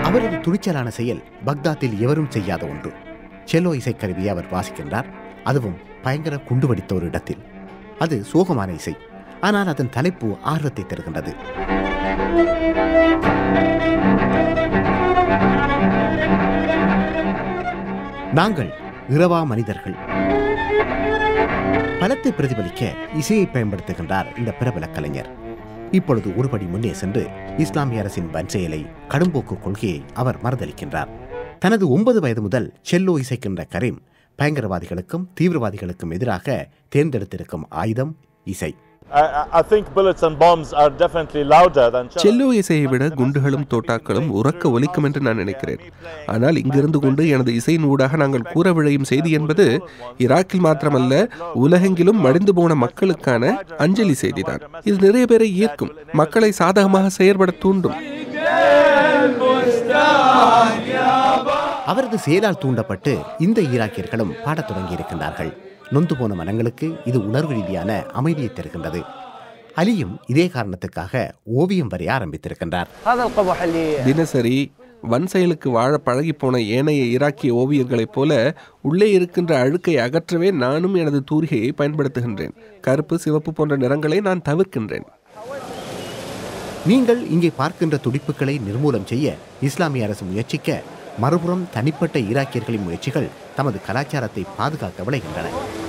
அவரது துணிச்சலான செயல் பக்தாத்தில் எவரும் செய்யாத ஒன்று செல்லோ இசைக்கருவியை அவர் வாசிக்கின்றார் அதுவும் பயங்கர குண்டுவடித்த ஒரு இடத்தில் அது சோகமான இசை ஆனால் அதன் தலைப்பு ஆர்வத்தை தருகின்றது நாங்கள் இரவா மனிதர்கள் பலத்தை பிரதிபலிக்க இசையை பயன்படுத்துகின்றார் இந்த பிரபல கலைஞர் இப்பொழுது ஒருபடி முன்னே சென்று இஸ்லாமிய அரசின் வன்செயலை கடும்போக்கு கொள்கையை அவர் மறுதளிக்கின்றார் தனது ஒன்பது வயது முதல் செல்லோ இசைக்கின்ற கரீம் பயங்கரவாதிகளுக்கும் தீவிரவாதிகளுக்கும் எதிராக தேர்ந்தெடுத்திருக்கும் ஆயுதம் இசை I, I- I think bullets and bombs are definitely louder than cello. Cello இசையை விட குண்டுகளும் தோட்டாக்களும் உறக்க ஒலிக்கும் என்று நான் நினைக்கிறேன் ஆனால் இங்கிருந்து கொண்டு எனது இசையின் ஊடாக நாங்கள் கூற விழையும் செய்தி என்பது ஈராக்கில் மாத்திரமல்ல உலகெங்கிலும் மடிந்து போன மக்களுக்கான அஞ்சலி செய்திதான் இது நிறைய பேரை ஈர்க்கும் மக்களை சாதகமாக செயற்பட தூண்டும் அவரது செயலால் தூண்டப்பட்டு இந்த ஈராக்கியர்களும் பாடத் தொடங்கியிருக்கின்றார்கள் நொந்து போன மனங்களுக்கு இது உணர்வு ரீதியான அமைதியை தருகின்றது அலியும் இதே காரணத்துக்காக ஓவியம் வரைய ஆரம்பித்திருக்கின்றார் هذا القبح اللي தினசரி வன் செயலுக்கு வாழ பழகிப்போன ஏனைய ஈராக்கிய ஓவியர்களைப் போல உள்ளே இருக்கின்ற அழுக்கை அகற்றவே நானும் எனது தூரிகையை பயன்படுத்துகின்றேன் கருப்பு சிவப்பு போன்ற நிறங்களை நான் தவிர்க்கின்றேன் நீங்கள் இங்கே பார்க்கின்ற துடிப்புகளை நிர்மூலம் செய்ய இஸ்லாமிய அரசு முயற்சிக்க மறுபுறம் தனிப்பட்ட ஈராக்கியர்களின் முயற்சிகள் தமது கலாச்சாரத்தை பாதுகாக்க விளைகின்றன